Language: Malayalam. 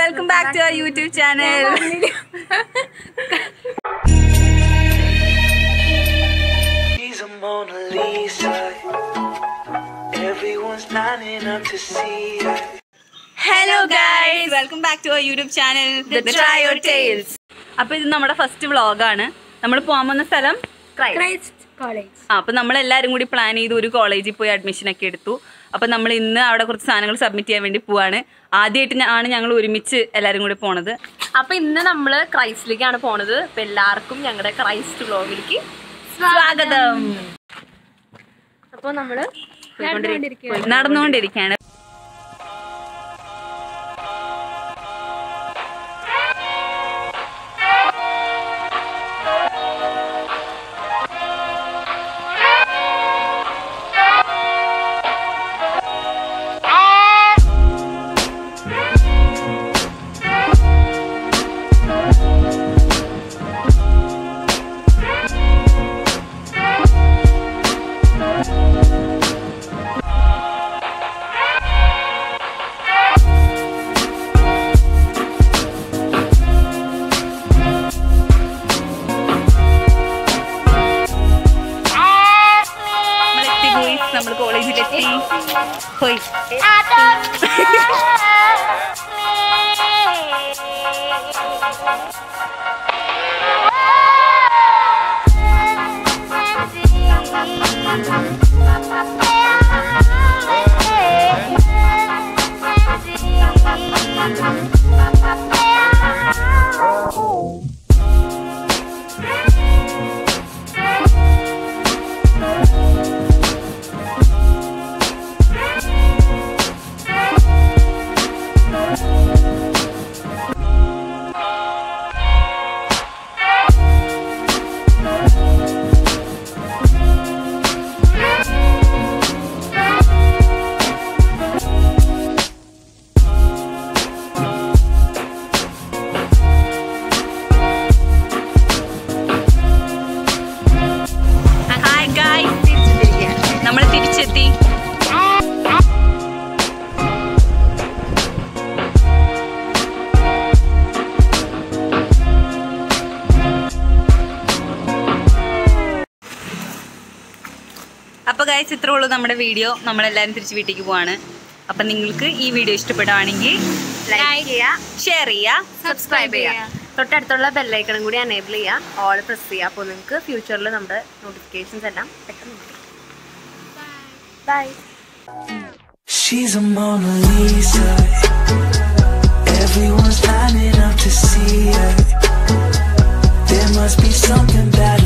Welcome back to our YouTube channel She's a Mona Lisa. Everyone's lining up to see her. Hello guys welcome back to our YouTube channel try your tales അപ്പൊ ഇത് നമ്മുടെ ഫസ്റ്റ് വ്ളോഗാണ് നമ്മൾ പോകാൻ പോകുന്ന സ്ഥലം ക്രൈസ്റ്റ് കോളേജ് ആ അപ്പൊ നമ്മൾ എല്ലാവരും കൂടി പ്ലാൻ ചെയ്ത് ഒരു കോളേജിൽ പോയി അഡ്മിഷൻ ഒക്കെ എടുത്തു അപ്പൊ നമ്മൾ ഇന്ന് അവിടെ കുറച്ച് സാധനങ്ങൾ സബ്മിറ്റ് ചെയ്യാൻ വേണ്ടി പോവാണ് ആദ്യമായിട്ട് ആണ് ഞങ്ങൾ ഒരുമിച്ച് എല്ലാവരും കൂടി പോണത് അപ്പൊ ഇന്ന് നമ്മള് ക്രൈസ്റ്റിലേക്കാണ് പോണത് അപ്പൊ എല്ലാവർക്കും ഞങ്ങളുടെ ക്രൈസ്റ്റ് വ്ലോഗിലേക്ക് സ്വാഗതം അപ്പൊ നമ്മള് നടന്നുകൊണ്ടിരിക്കുകയാണ് നമ്മളെത്തി പോയി നമ്മൾ കോളേജിലെത്തി പോയി ഹായ് ഗായ്സ് നമ്മൾ തിരിച്ചെത്തി അപ്പോൾ ഗായ്സ് ഇത്രേ ഉള്ളൂ നമ്മുടെ വീഡിയോ നമ്മളെല്ലാവരും തിരിച്ച് വീട്ടിലേക്ക് പോവാണ് അപ്പം നിങ്ങൾക്ക് ഈ വീഡിയോ ഇഷ്ടപ്പെടുവാണെങ്കിൽ ലൈക്ക് ചെയ്യുക ഷെയർ ചെയ്യുക സബ്സ്ക്രൈബ് ചെയ്യുക തൊട്ടടുത്തുള്ള ബെല്ലൈക്കണും കൂടി എനേബിൾ ചെയ്യുക ഓൾ പ്രസ് ചെയ്യുക അപ്പോൾ നിങ്ങൾക്ക് ഫ്യൂച്ചറിൽ നമ്മുടെ നോട്ടിഫിക്കേഷൻസ് എല്ലാം പെട്ടെന്ന് bye She's a Mona Lisa. Everyone's lining up to see her. There must be something about